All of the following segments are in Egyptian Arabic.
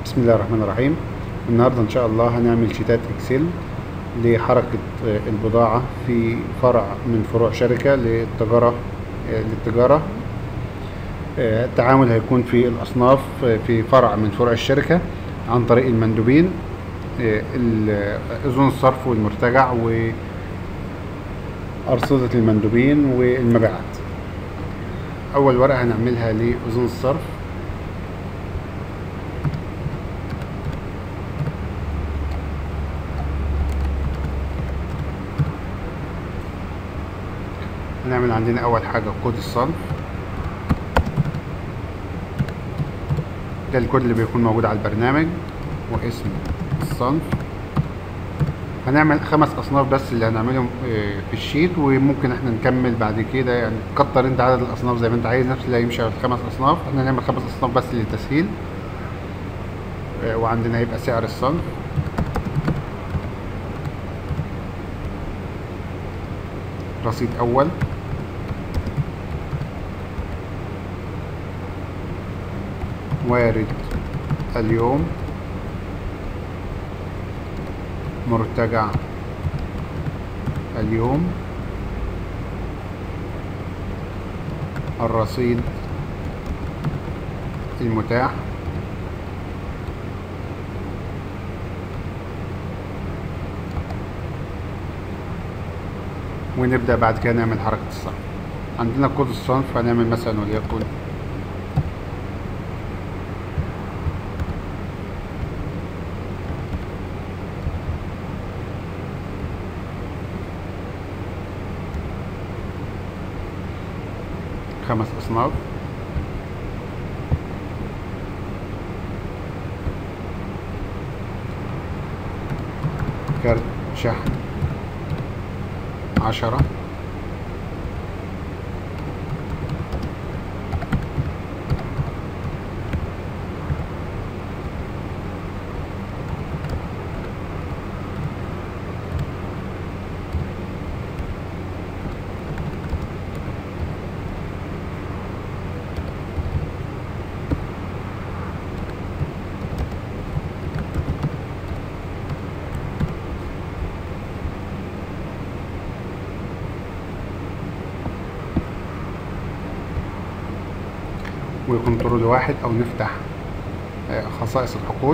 بسم الله الرحمن الرحيم النهاردة إن شاء الله هنعمل شيتات إكسل لحركة آه، البضاعة في فرع من فروع شركة للتجارة آه، للتجارة آه، التعامل هيكون في الأصناف آه، في فرع من فروع الشركة عن طريق المندوبين آه، ال- أذون الصرف والمرتجع وأرصدة المندوبين والمبيعات أول ورقة هنعملها لأذون الصرف هنعمل عندنا اول حاجة كود الصنف ده الكود اللي بيكون موجود على البرنامج واسم الصنف هنعمل خمس اصناف بس اللي هنعملهم آه، في الشيت وممكن احنا نكمل بعد كده يعني كتر انت عدد الاصناف زي ما انت عايز نفس اللي هيمشي على الخمس اصناف احنا هنعمل خمس اصناف بس للتسهيل آه، وعندنا هيبقى سعر الصنف رصيد اول وارد اليوم مرتجع اليوم الرصيد المتاح ونبدأ بعد كده نعمل حركة الصرف عندنا كود الصنف هنعمل مثلا وليكن خمس أصناف كارت شحن عشرة وكنترول واحد أو نفتح آه، خصائص الحقول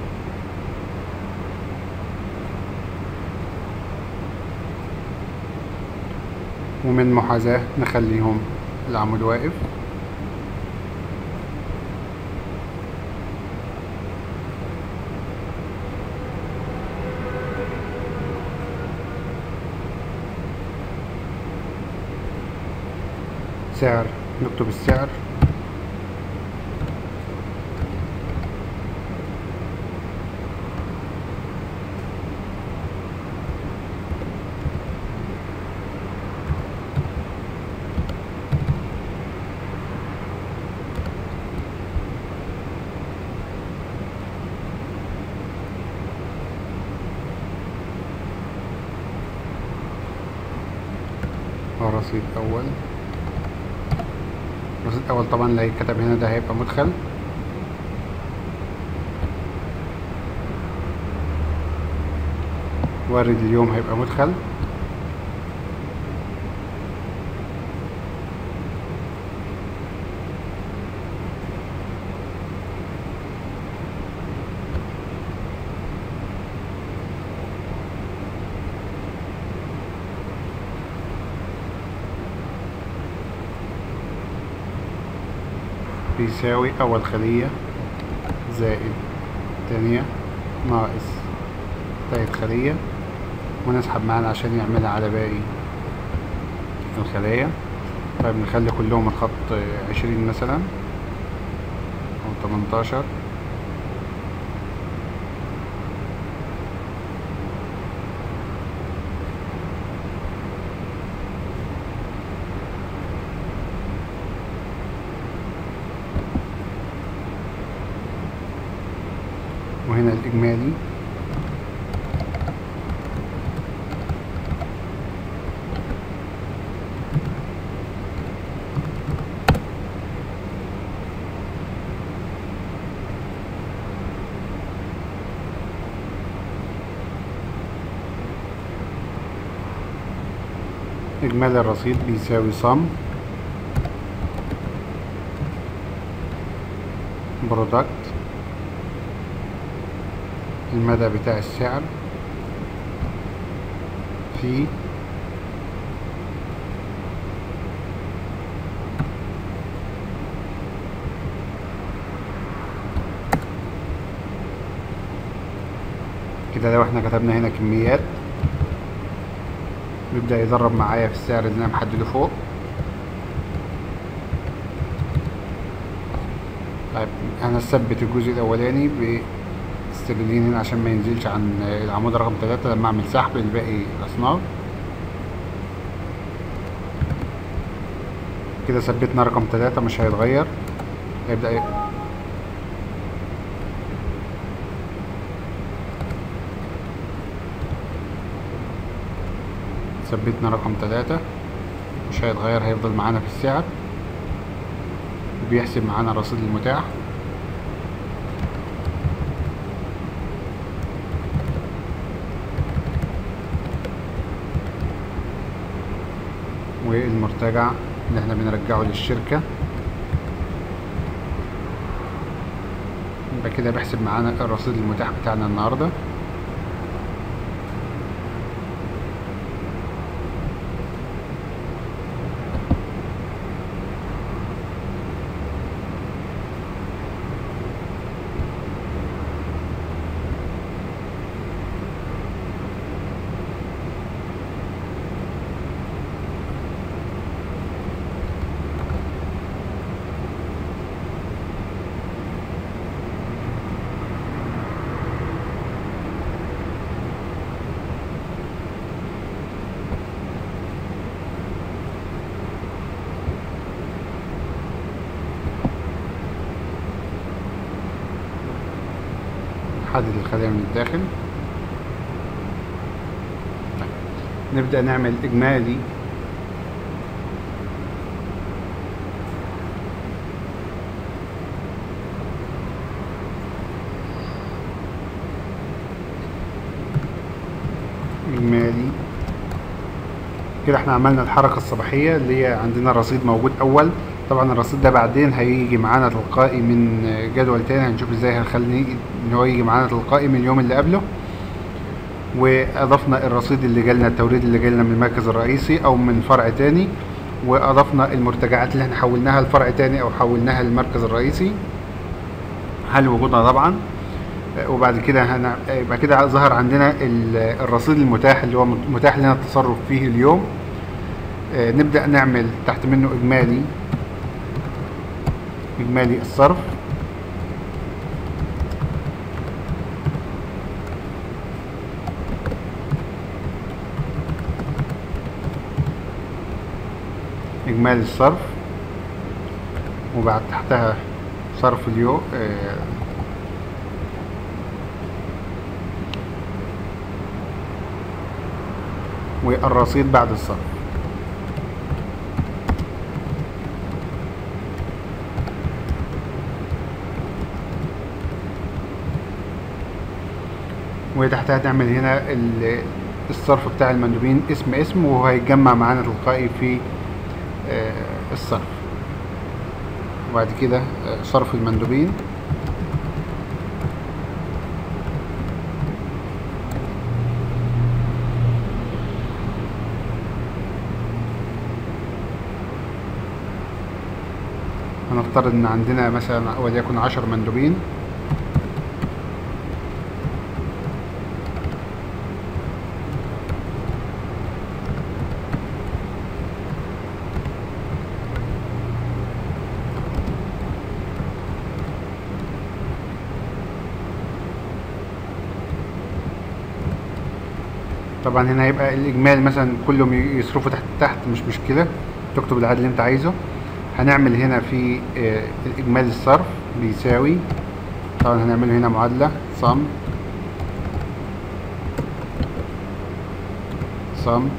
ومن محاذاة نخليهم العمود واقف سعر نكتب السعر رصيد أول رصيد أول طبعا اللي هيتكتب هنا ده هيبقى مدخل وارد اليوم هيبقى مدخل بيساوي أول خلية زائد تانية ناقص تالت خلية ونسحب معانا عشان يعملها على باقي الخلايا طيب نخلي كلهم الخط عشرين مثلا أو تمنتاشر وهنا الإجمالي إجمالي الرصيد بيساوي صم برودكت المدى بتاع السعر في كده لو احنا كتبنا هنا كميات بيبدأ يضرب معايا في السعر اللي انا محدده فوق طيب انا اثبت الجزء الاولاني بالسلولين هنا عشان ما ينزلش عن العمود رقم تلاتة لما اعمل سحب لباقي الاصناف كده ثبتنا رقم تلاتة مش هيتغير هيبدأ ي- ثبتنا رقم تلاتة مش هيتغير هيفضل معانا في السعر وبيحسب معانا الرصيد المتاح والمرتجع اللي احنا بنرجعه للشركة يبقى كده بيحسب معانا الرصيد المتاح بتاعنا النهارده نحدد الخلايا من الداخل طيب. نبدأ نعمل إجمالي إجمالي كده احنا عملنا الحركة الصباحية اللي هي عندنا رصيد موجود أول طبعا الرصيد ده بعدين هيجي معانا تلقائي من جدول تاني هنشوف ازاي هنخليه ان هو يجي معانا تلقائي من اليوم اللي قبله واضفنا الرصيد اللي جالنا التوريد اللي جالنا من المركز الرئيسي او من فرع تاني واضفنا المرتجعات اللي احنا حولناها لفرع تاني او حولناها للمركز الرئيسي هل وجودها طبعا وبعد كده هن... يبقى كده ظهر عندنا ال- الرصيد المتاح اللي هو متاح لنا التصرف فيه اليوم آه، نبدأ نعمل تحت منه إجمالي إجمالي الصرف إجمالي الصرف وبعد تحتها صرف اليوم آه، والرصيد بعد الصرف وتحتها تعمل هنا ال- الصرف بتاع المندوبين اسم اسم وهو هيتجمع معانا تلقائي في آه، الصرف وبعد كده آه، صرف المندوبين هنفترض ان عندنا مثلا وليكن عشر مندوبين طبعا هنا هيبقى الاجمالي مثلا كلهم يصرفوا تحت تحت مش مشكله تكتب العدد اللي انت عايزه هنعمل هنا في آه، الاجمالي الصرف بيساوي طبعا هنعمله هنا معادله صم صم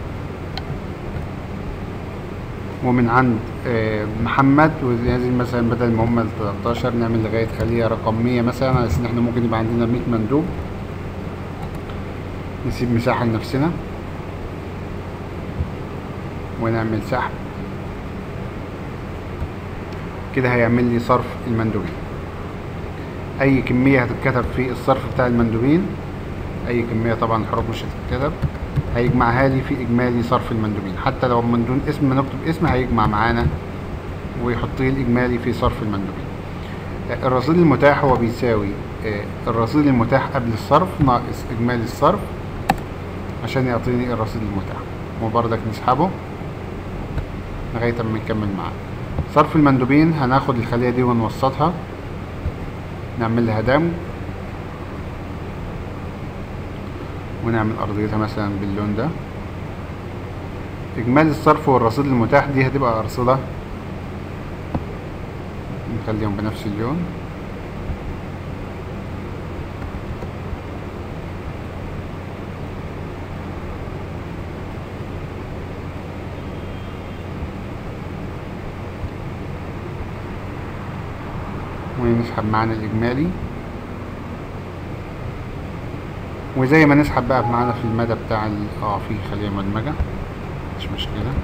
ومن عند آه، محمد ولازم مثلا بدل ما هم ال 13 نعمل لغايه خليها رقم 100 مثلا على اساس ان احنا ممكن يبقى عندنا 100 مندوب نسيب مساحه لنفسنا ونعمل سحب كده هيعمل لي صرف المندوبين اي كمية هتتكتب في الصرف بتاع المندوبين اي كمية طبعا الحروف مش هتتكتب هيجمعها لي في اجمالي صرف المندوبين حتى لو من دون اسم نكتب اسم هيجمع معانا ويحط لي الاجمالي في صرف المندوبين الرصيد المتاح هو بيساوي الرصيد المتاح قبل الصرف ناقص اجمالي الصرف عشان يعطيني الرصيد المتاح وبرضك نسحبه لغاية اما نكمل معاه صرف المندوبين هناخد الخلية دي ونوسطها نعمل لها دمج ونعمل أرضيتها مثلا باللون ده إجمالي الصرف والرصيد المتاح دي هتبقى أرصدة نخليهم بنفس اللون ونسحب معانا الإجمالي وزي ما نسحب بقى معانا في المدى بتاع اه في خلية مدمجة مش مشكلة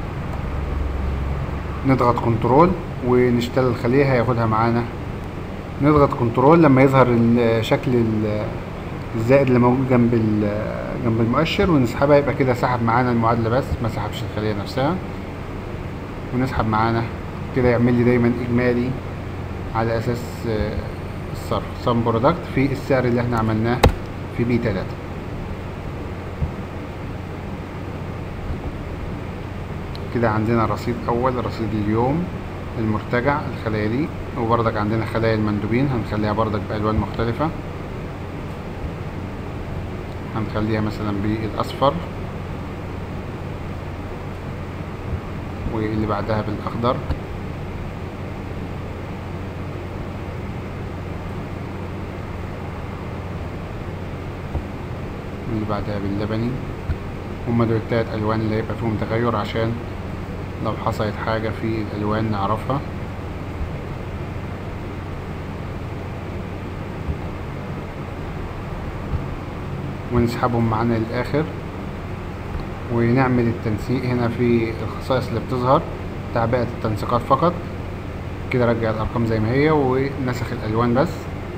نضغط كنترول ونشتغل الخلية هياخدها معانا نضغط كنترول لما يظهر شكل الزائد اللي موجود جنب جنب المؤشر ونسحبها يبقى كده سحب معانا المعادلة بس ما سحبش الخلية نفسها ونسحب معانا كده يعمل لي دايما إجمالي على أساس الصرف سم برودكت في السعر اللي احنا عملناه في بي تلاتة كده عندنا رصيد أول رصيد اليوم المرتجع الخلايا دي وبرضك عندنا خلايا المندوبين هنخليها برضك بألوان مختلفة هنخليها مثلا بالأصفر واللي بعدها بالأخضر واللي بعدها باللبني هما دول التلات ألوان اللي هيبقى فيهم تغير عشان لو حصلت حاجة في الألوان نعرفها ونسحبهم معانا للآخر ونعمل التنسيق هنا في الخصائص اللي بتظهر تعبئة التنسيقات فقط كده رجع الأرقام زي ما هي ونسخ الألوان بس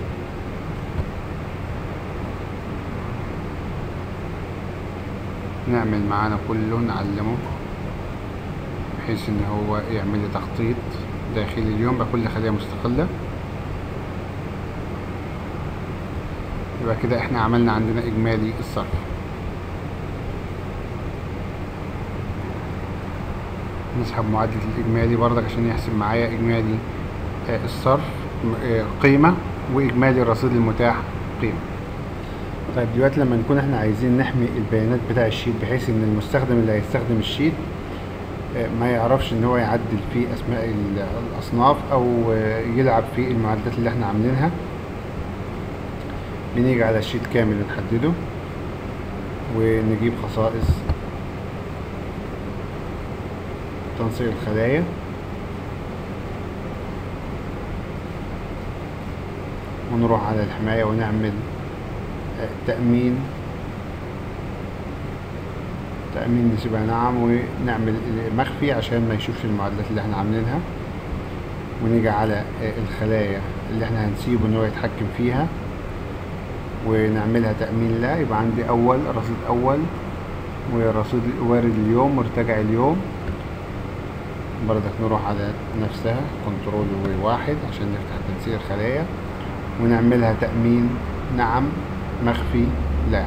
نعمل معانا كله نعلمه بحيث ان هو يعمل لي تخطيط داخلي اليوم بكل خلية مستقلة يبقى كده احنا عملنا عندنا اجمالي الصرف نسحب معادلة الاجمالي برضك عشان يحسب معايا اجمالي الصرف قيمة واجمالي الرصيد المتاح قيمة طيب دلوقتي لما نكون احنا عايزين نحمي البيانات بتاع الشيت بحيث ان المستخدم اللي هيستخدم الشيت ما يعرفش ان هو يعدل في اسماء الاصناف او يلعب في المعدات اللي احنا عاملينها بنيجي على الشيت كامل نحدده ونجيب خصائص تنسيق الخلايا ونروح على الحماية ونعمل تأمين تأمين نسيبها نعم ونعمل مخفي عشان ما يشوفش المعادلات اللي احنا عاملينها ونيجي على الخلايا اللي احنا هنسيبه ان هو يتحكم فيها ونعملها تأمين لا يبقى عندي أول رصيد أول ورصيد وارد اليوم مرتجع اليوم بردك نروح على نفسها كنترول واحد عشان نفتح تنسيق الخلايا ونعملها تأمين نعم مخفي لا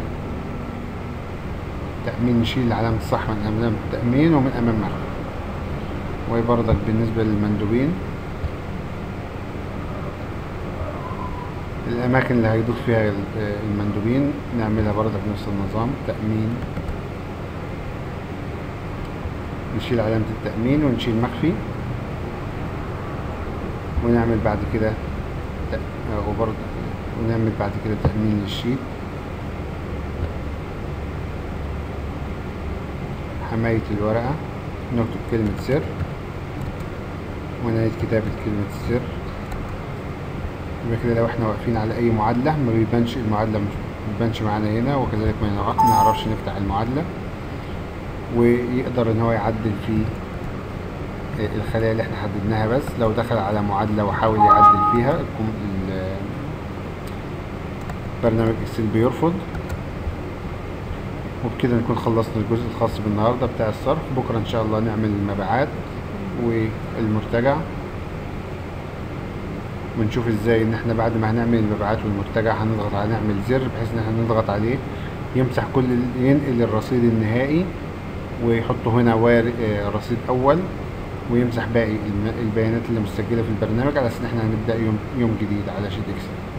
تأمين نشيل علامة الصح من أمام التأمين ومن أمام مخفي وبرضك بالنسبة للمندوبين الأماكن اللي هيدوس فيها المندوبين نعملها برضك نفس النظام تأمين نشيل علامة التأمين ونشيل مخفي ونعمل بعد كده وبرضه ونعمل بعد كده تأمين للشيت حماية الورقة نكتب كلمة سر ونعيد كتابة كلمة السر يبقى كده لو احنا واقفين على أي معادلة ما بيبانش المعادلة مش بيبانش معانا هنا وكذلك ما نعرفش نفتح المعادلة ويقدر ان هو يعدل في الخلايا اللي احنا حددناها بس لو دخل على معادلة وحاول يعدل فيها الكم- ال- برنامج اكسل بيرفض وبكده نكون خلصنا الجزء الخاص بالنهاردة بتاع الصرف بكرة ان شاء الله نعمل المبيعات والمرتجع ونشوف ازاي ان احنا بعد ما هنعمل المبيعات والمرتجع هنضغط على نعمل زر بحيث ان احنا نضغط عليه يمسح كل ال- ينقل الرصيد النهائي ويحطه هنا وار- آه، رصيد اول ويمسح باقي الم- البيانات اللي مسجله في البرنامج على اساس ان احنا هنبدا يوم يوم جديد على شيت اكسل